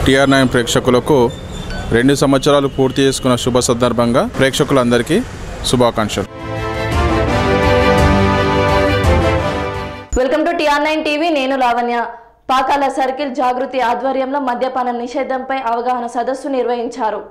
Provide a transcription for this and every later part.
TR nine ప్రేక్షకులకు రెండు సంవత్సరాలు పూర్తి చేసుకున్న శుభ సందర్భంగా ప్రేక్షకులందరికీ శుభాకాంక్షలు welcome to T R nine TV Lavanya లావణ్య పాకాల సర్కిల్ జాగృతి ఆధ్వర్యంలో మద్యపాన నిషేధంపై అవగాహన సదస్సు నిర్వహించారు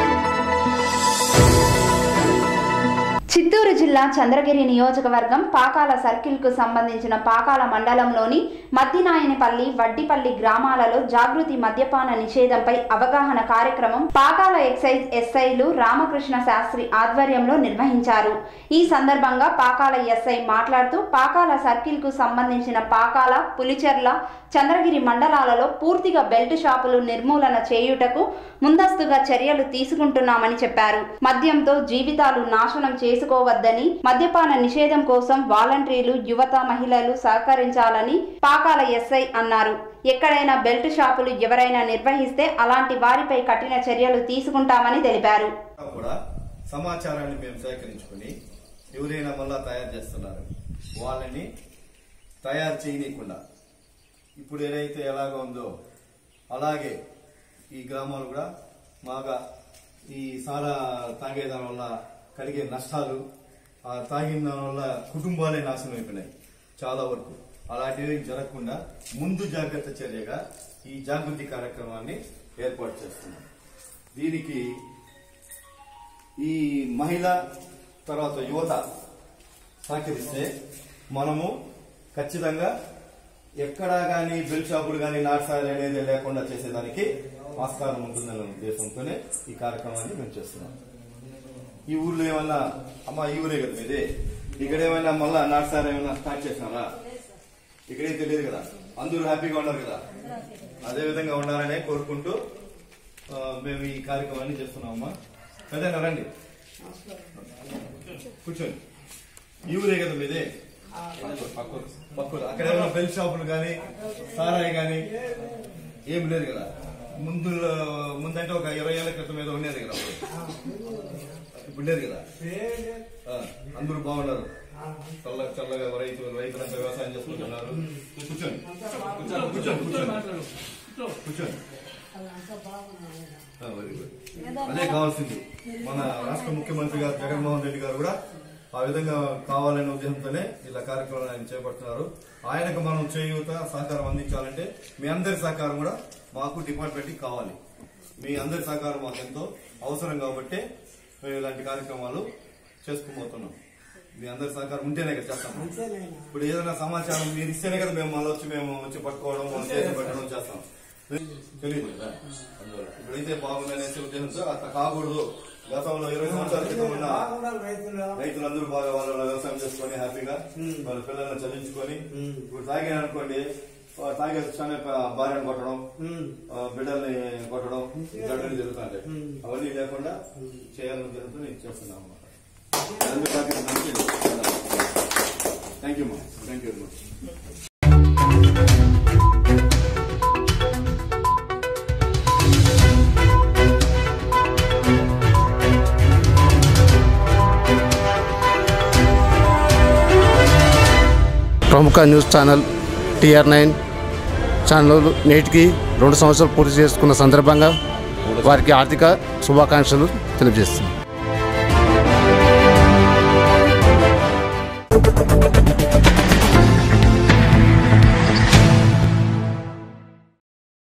చిత్తూరు జిల్లా చంద్రగిరి నియోజకవర్గం పాకాల సర్కిల్కు సంబంధించిన పాకాల మండలంలోని మద్దినాయనపల్లి వడ్డిపల్లి గ్రామాలలో జాగృతి మద్యపాన నిషేధంపై అవగాహన కార్యక్రమం పాకాల ఎక్సైజ్ ఎస్ఐలు రామకృష్ణ శాస్త్రి ఆధ్వర్యంలో నిర్వహించారు ఈ సందర్భంగా పాకాల ఎస్ఐ మాట్లాడుతూ పాకాల సర్కిల్కు సంబంధించిన పాకాల పులిచెర్ల చంద్రగిరి మండలాలలో పూర్తిగా బెల్ట్ షాపులు నిర్మూలన చేయుటకు ముందస్తుగా చర్యలు తీసుకుంటున్నామని చెప్పారు మద్యంతో జీవితాలు నాశనం చేసుకోవద్దని మద్యపాన నిషేధం కోసం వాలంటీర్లు యువత మహిళలు సహకరించాలని పాకాల ఎస్ఐ అన్నారు ఎక్కడైనా బెల్ట్ షాపులు ఎవరైనా నిర్వహిస్తే అలాంటి వారిపై కఠిన చర్యలు తీసుకుంటామని తెలిపారు కూడా సమాచారాన్ని మేము సేకరించుకుని ఎవరైనా మళ్ళా తయారు చేస్తున్నారు వాళ్ళని తయారు చేయనీయకుండా ఇప్పుడు ఏదైతే ఎలాగో ఉందో అలాగే ఈ గ్రామాలు కూడా బాగా ఈ సారా తాగేదాని వల్ల కలిగే నష్టాలు ఆ తాగిన దాని వల్ల కుటుంబాలే నాశనం అయిపోయినాయి చాలా వరకు అలాంటివి జరగకుండా ముందు జాగ్రత్త చర్యగా ఈ జాగృతి కార్యక్రమాన్ని ఏర్పాటు చేస్తున్నాం దీనికి ఈ మహిళ తర్వాత యువత సహకరిస్తే మనము ఖచ్చితంగా ఎక్కడా కానీ బెల్ షాపులు కానీ నాటుసారి అనేది లేకుండా చేసేదానికి ఆస్కారం ఉంటుందనే ఉద్దేశంతోనే ఈ కార్యక్రమాన్ని మేము చేస్తున్నాం ఈ ఊర్లో ఏమన్నా అమ్మ ఈ ఊరే కదా మీది ఇక్కడ ఏమైనా మళ్ళా నాటుసారి ఏమైనా స్టార్ట్ చేసినారా ఇక్కడే తెలియదు కదా అందరూ హ్యాపీగా ఉన్నారు కదా అదే విధంగా ఉండాలనే కోరుకుంటూ ఆ, మేము ఈ కార్యక్రమాన్ని చేస్తున్నామమ్మా పెద్దగా రండి కూర్చోండి ఈ ఊరే కదా మీదే పక్కూరు పక్కూరు అక్కడ ఏమైనా బెల్ షాపులు కానీ సారాయి కానీ ఏం లేదు కదా ముందు ముందంటే ఒక ఇరవై ఏళ్ల క్రితం ఏదో ఉండేది కదా అప్పుడు. ఇప్పుడు లేదు కదా ఆ, అందరూ బాగున్నారు చల్ల చల్లగా రైతులు రైతులంతా వ్యవసాయం చేసుకుంటున్నారు కూర్చోండి కూర్చోండి కూర్చోండి కూర్చోండి కూర్చోండి ఆ, very good. అదే కావాల్సింది మన రాష్ట్ర ముఖ్యమంత్రి గారు జగన్మోహన్ రెడ్డి గారు కూడా ఆ విధంగా కావాలనే ఉద్దేశంతోనే ఇలా కార్యక్రమాలు ఆయన చేపడుతున్నారు ఆయనకు మనం చేయూత సహకారం అందించాలంటే మీ అందరి సహకారం కూడా మాకు డిపార్ట్మెంట్ కి కావాలి మీ అందరి సహకారం మాకు ఎంతో అవసరం కాబట్టి మేము ఇలాంటి కార్యక్రమాలు చేసుకుపోతున్నాం మీ అందరి సహకారం ఉంటేనే కదా చేస్తాం ఇప్పుడు ఏదైనా సమాచారం మీరు ఇస్తేనే కదా మేము మళ్ళీ వచ్చి మేము వచ్చి పట్టుకోవడం మనం చేసి పెట్టడం చేస్తాం తెలియదు కదా అందువల్ల ఇప్పుడైతే బాగుందనేసి ఉద్దేశంతో అట్లా కాకూడదు గతంలో ఇరవై సంవత్సరాల క్రితం ఉన్న రైతులందరూ బాగా వాళ్ళ వాళ్ళ వ్యవసాయం చేసుకొని హ్యాపీగా వాళ్ళ పిల్లల్ని చదివించుకొని ఇప్పుడు తాగాను అనుకోండి ఆ తాగే క్షణమే ప- భార్యను కొట్టడం ఆ బిడ్డల్ని కొట్టడం జడ్డలు జరుగుతుంటాయి అవన్నీ లేకుండా చేయాలనే ఉద్దేశంతో నేను చేస్తున్నాం అన్నమాట థ్యాంక్ యూ మా థ్యాంక్ యూ వెరీ మచ్ ప్రముఖ news channel T R nine channel నేటికి రెండు సంవత్సరాలు పూర్తి చేసుకున్న సందర్భంగా వారికి ఆర్థిక శుభాకాంక్షలు తెలియజేస్తుంది